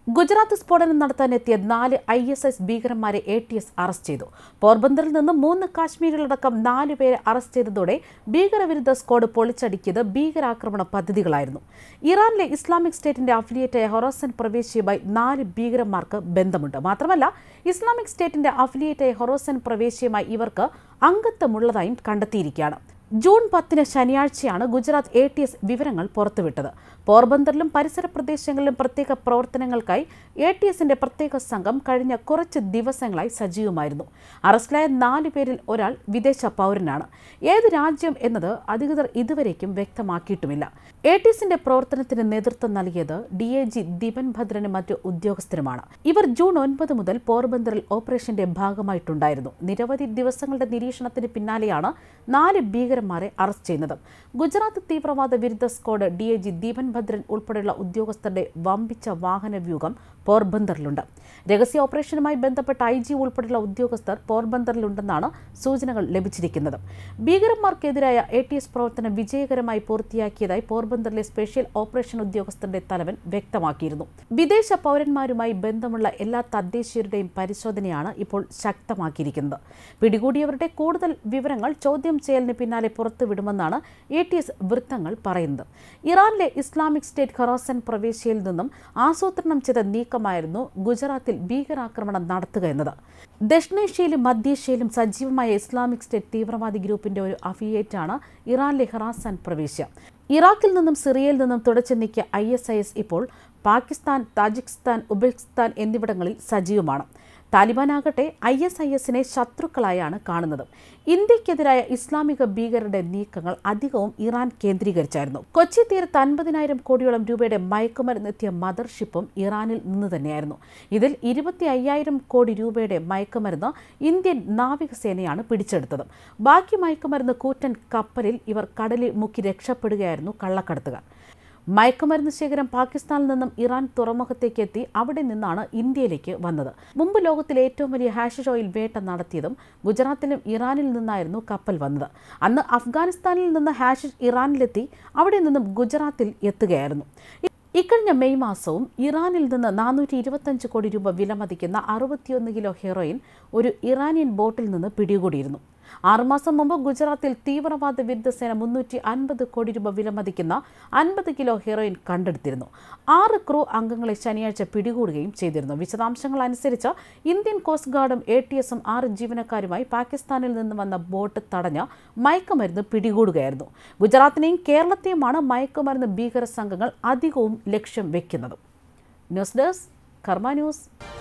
ഗുജറാത്ത് സ്ഫോടനം നടത്താനെത്തിയ നാല് ഐ എസ് എസ് ഭീകരന്മാരെ എ ടി എസ് അറസ്റ്റ് ചെയ്തു പോർബന്തറിൽ നിന്ന് മൂന്ന് കാശ്മീരികളടക്കം നാല് പേരെ അറസ്റ്റ് ചെയ്തതോടെ ഭീകരവിരുദ്ധ സ്ക്വാഡ് പൊളിച്ചടുക്കിയത് ഭീകരാക്രമണ പദ്ധതികളായിരുന്നു ഇറാനിലെ ഇസ്ലാമിക് സ്റ്റേറ്റിന്റെ അഫിലിയേറ്റായ ഹൊറോസൻ പ്രവേശിയുമായി നാല് ഭീകരന്മാർക്ക് ബന്ധമുണ്ട് മാത്രമല്ല ഇസ്ലാമിക് സ്റ്റേറ്റിന്റെ അഫിലിയേറ്റായ ഹൊറോസൻ പ്രവേശിയുമായി ഇവർക്ക് അംഗത്വമുള്ളതായും കണ്ടെത്തിയിരിക്കുകയാണ് ജൂൺ പത്തിന് ശനിയാഴ്ചയാണ് ഗുജറാത്ത് എ ടി എസ് വിവരങ്ങൾ പുറത്തുവിട്ടത് പോർബന്തറിലും പരിസര പ്രദേശങ്ങളിലും പ്രത്യേക പ്രവർത്തനങ്ങൾക്കായി എ ടി എസിന്റെ പ്രത്യേക സംഘം കഴിഞ്ഞ കുറച്ച് ദിവസങ്ങളായി സജീവമായിരുന്നു അറസ്റ്റിലായ നാല് പേരിൽ ഒരാൾ വിദേശ പൗരനാണ് ഏത് രാജ്യം എന്നത് അധികൃതർ ഇതുവരേക്കും വ്യക്തമാക്കിയിട്ടുമില്ല എ ടി എസിന്റെ പ്രവർത്തനത്തിന് നേതൃത്വം നൽകിയത് ഡി എ ജി ദീപൻ ഭദ്രനും മറ്റു ഉദ്യോഗസ്ഥരുമാണ് ഇവർ ജൂൺ ഒൻപത് മുതൽ പോർബന്തറിൽ ഓപ്പറേഷന്റെ ഭാഗമായിട്ടുണ്ടായിരുന്നു നിരവധി ദിവസങ്ങളുടെ നിരീക്ഷണത്തിന് പിന്നാലെയാണ് നാല് ഭീകരന്മാരെ അറസ്റ്റ് ചെയ്യുന്നത് ഗുജറാത്ത് തീവ്രവാദ വിരുദ്ധ squad D A G Deepan Bhadran ഉൾപ്പെടെയുള്ള ഉദ്യോഗസ്ഥരുടെ വമ്പിച്ച വാഹന വ്യൂഹം പോർബന്തറിലുണ്ട് രഹസ്യ ഓപ്പറേഷനുമായി ബന്ധപ്പെട്ട ഐ ജി ഉൾപ്പെടെയുള്ള ഉദ്യോഗസ്ഥർ പോർബന്തറിലുണ്ടെന്നാണ് സൂചനകൾ ലഭിച്ചിരിക്കുന്നത് ഭീകരന്മാർക്കെതിരായ എ ടി എസ് പ്രവർത്തനം വിജയകരമായി പൂർത്തിയാക്കിയതായി പോർബന്തറിലെ സ്പെഷ്യൽ ഓപ്പറേഷൻ ഉദ്യോഗസ്ഥരുടെ തലവൻ വ്യക്തമാക്കിയിരുന്നു വിദേശ പൗരന്മാരുമായി ബന്ധമുള്ള എല്ലാ തദ്ദേശീയരുടെയും പരിശോധനയാണ് ഇപ്പോൾ ശക്തമാക്കിയിരിക്കുന്നത് പിടികൂടിയവരുടെ കൂടുതൽ വിവരങ്ങൾ ചോദ്യം ചെയ്യലിന് പിന്നാലെ പുറത്തുവിടുമെന്നാണ് എ ടി എസ് വൃത്തങ്ങൾ പറയുന്നത് ഇറാനിലെ ഇസ്ലാമിക് സ്റ്റേറ്റ് ഖൊറാസൻ പ്രവേശിയിൽ നിന്നും ആസൂത്രണം ചെയ്ത നീക്കമായിരുന്നു ഗുജറാത്തിൽ ഭീകരാക്രമണം നടത്തുക എന്നത് ദക്ഷിണേഷ്യയിലും മധ്യേഷ്യയിലും സജീവമായ ഇസ്ലാമിക് സ്റ്റേറ്റ് തീവ്രവാദി ഗ്രൂപ്പിന്റെ ഒരു അഫിയേറ്റാണ് ഇറാനിലെ ഖറാസാൻ പ്രവേശ്യ ഇറാഖിൽ നിന്നും സിറിയയിൽ നിന്നും തുടച്ചു നീക്കിയ ഐ എസ് ഐ എസ് ഇപ്പോൾ പാകിസ്ഥാൻ താജിക്കിസ്ഥാൻ ഉബെക്കിസ്ഥാൻ എന്നിവിടങ്ങളിൽ സജീവമാണ് താലിബാൻ ആകട്ടെ ഐ എസ് ഐ എസിനെ ശത്രുക്കളായാണ് കാണുന്നത് ഇന്ത്യക്കെതിരായ ഇസ്ലാമിക ഭീകരരുടെ നീക്കങ്ങൾ അധികവും ഇറാൻ കേന്ദ്രീകരിച്ചായിരുന്നു കൊച്ചി തീരത്ത് അൻപതിനായിരം കോടിയോളം രൂപയുടെ മയക്കുമരുന്നെത്തിയ മദർഷിപ്പും ഇറാനിൽ നിന്ന് തന്നെയായിരുന്നു ഇതിൽ ഇരുപത്തി അയ്യായിരം കോടി രൂപയുടെ മയക്കുമരുന്ന് ഇന്ത്യൻ നാവികസേനയാണ് പിടിച്ചെടുത്തത് ബാക്കി മയക്കുമരുന്ന് കൂറ്റൻ കപ്പലിൽ ഇവർ കടലിൽ മുക്കി രക്ഷപ്പെടുകയായിരുന്നു കള്ളക്കടത്തുകാർ മയക്കുമരുന്ന് ശേഖരം പാകിസ്ഥാനിൽ നിന്നും ഇറാൻ തുറമുഖത്തേക്ക് എത്തി അവിടെ നിന്നാണ് ഇന്ത്യയിലേക്ക് വന്നത് മുമ്പ് ലോകത്തിലെ ഏറ്റവും വലിയ ഹാഷിഷ് ഓയിൽ വേട്ട നടത്തിയതും ഗുജറാത്തിലും ഇറാനിൽ നിന്നായിരുന്നു കപ്പൽ വന്നത് അന്ന് അഫ്ഗാനിസ്ഥാനിൽ നിന്ന് ഹാഷിഷ് ഇറാനിലെത്തി അവിടെ നിന്നും ഗുജറാത്തിൽ എത്തുകയായിരുന്നു ഇക്കഴിഞ്ഞ മെയ് മാസവും ഇറാനിൽ നിന്ന് നാനൂറ്റി ഇരുപത്തഞ്ച് കോടി രൂപ വിലമതിക്കുന്ന അറുപത്തിയൊന്ന് കിലോ ഹെറോയിൻ ഒരു ഇറാനിയൻ ബോട്ടിൽ നിന്ന് പിടികൂടിയിരുന്നു ആറുമാസം മുമ്പ് ഗുജറാത്തിൽ തീവ്രവാദ വിരുദ്ധ സേന മുന്നൂറ്റി അൻപത് കോടി രൂപ വിലമതിക്കുന്ന അൻപത് കിലോ ഹെറോയിൻ കണ്ടെടുത്തിരുന്നു ആറ് ക്രൂ അംഗങ്ങളെ ശനിയാഴ്ച പിടികൂടുകയും ചെയ്തിരുന്നു വിശദാംശങ്ങൾ അനുസരിച്ച് ഇന്ത്യൻ കോസ്റ്റ് ഗാർഡും എ ടി എസും ആറ് ജീവനക്കാരുമായി പാകിസ്ഥാനിൽ നിന്ന് വന്ന ബോട്ട് തടഞ്ഞ മയക്കുമരുന്ന് പിടികൂടുകയായിരുന്നു ഗുജറാത്തിനെയും കേരളത്തെയുമാണ് മയക്കുമരുന്ന് ഭീകര സംഘങ്ങൾ അധികവും ലക്ഷ്യം വെക്കുന്നത് ന്യൂസ് ഡെസ്ക് കർമ്മ ന്യൂസ്